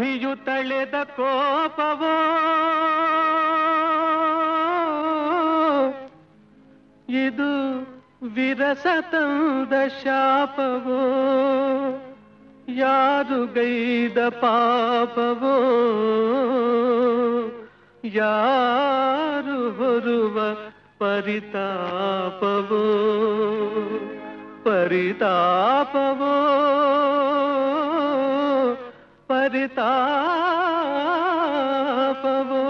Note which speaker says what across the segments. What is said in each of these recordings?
Speaker 1: ವಿಧಿಯು ತಳೆದ ಕೋಪವೋ ಇದು ವಿರಸ ತಂದ ಶಾಪವೋ ಯಾರು ಗೈದ ಪಾಪವೋ ಯಾರು ಹೊರುವ ಪರಿತಾಪವೋ ಪರಿತಾಪವೋ ಪರಿತಾಪವೋ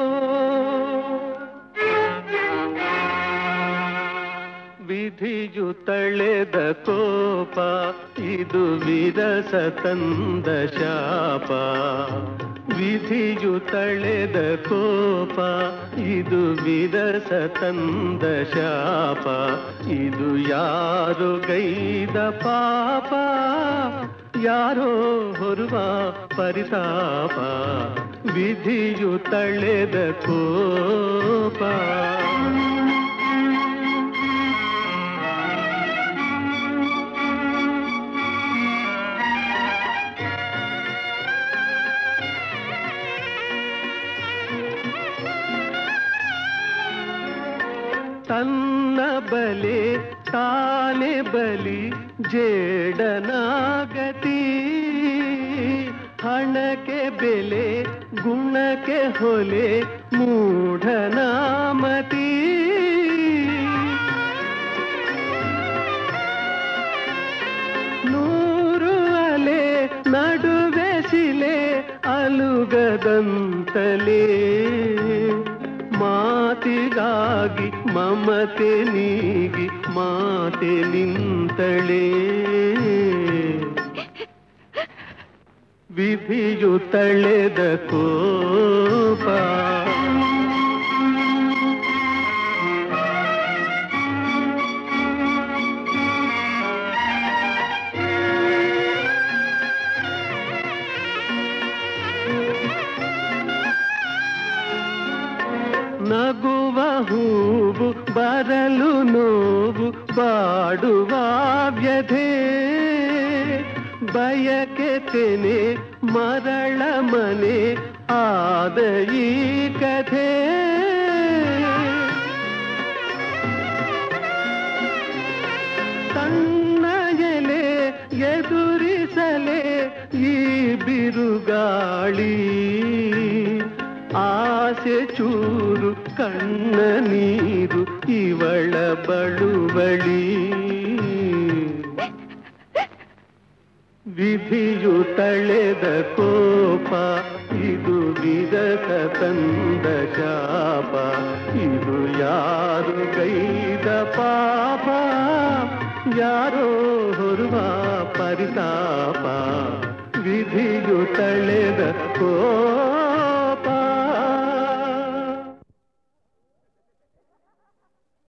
Speaker 1: ವಿಧಿಯು ತಳೆದ ಕೋಪ ಇದು ವಿರಸ ತಂದ ಶಾಪ ವಿಧಿಯು ತಳೆದ ಕೋಪ ಇದು ವಿರಸ ತಂದ ಶಾಪ ಇದು ಯಾರು ಗೈದ ಪಾಪ ಯಾರೋ ಹೊರುವ ಪರಿತಾಪ ವಿಧಿಯು ತಳೆದ ಕೋಪ ತನ್ನ ಬಲೆ ತಾನೆ ಬಲಿ ಜೇಡನಾಗತಿ ಹಣಕ್ಕೆ ಬೆಲೆ ಗುಣಕ್ಕೆ ಹೊಲೆ ಮೂಢನಾಮತಿ ನೂರು ಅಲೆ ನಡುವೆ ಶಿಲೆ ಅಲುಗದಂತಲೇ ಮಾತಿಗಾಗಿ ಮಮತೆ ನೀಗಿ ಮಾತೆ ನಿಂತಳೆ ವಿಧಿಯು ತಳೆದ ಕೋಪ ನಗುವ ಹೂವು ಬರಲು ನೋವು ಬಾಡುವ ವ್ಯಧೆ ಬಯಕೆ ತೆನೆ ಮರಳ ಮನೆ ಆದ ಈ ಕಥೆ ತನ್ನ ಎಲೆ ಎದುರಿಸಲೆ ಈ ಬಿರುಗಾಳಿ ಆಸೆ ಚೂರು ಕಣ್ಣ ನೀರು ಇವಳ ಬಳುವಳಿ ವಿಧಿಯು ತಳೆದ ಕೋಪ ಇದು ವಿರಸ ತಂದ ಶಾಪ ಇದು ಯಾರು ಗೈದ ಪಾಪ ಯಾರೋ ಹೊರುವ ಪರಿತಾಪ ವಿಧಿಯು ತಳೆದ ಕೋಪ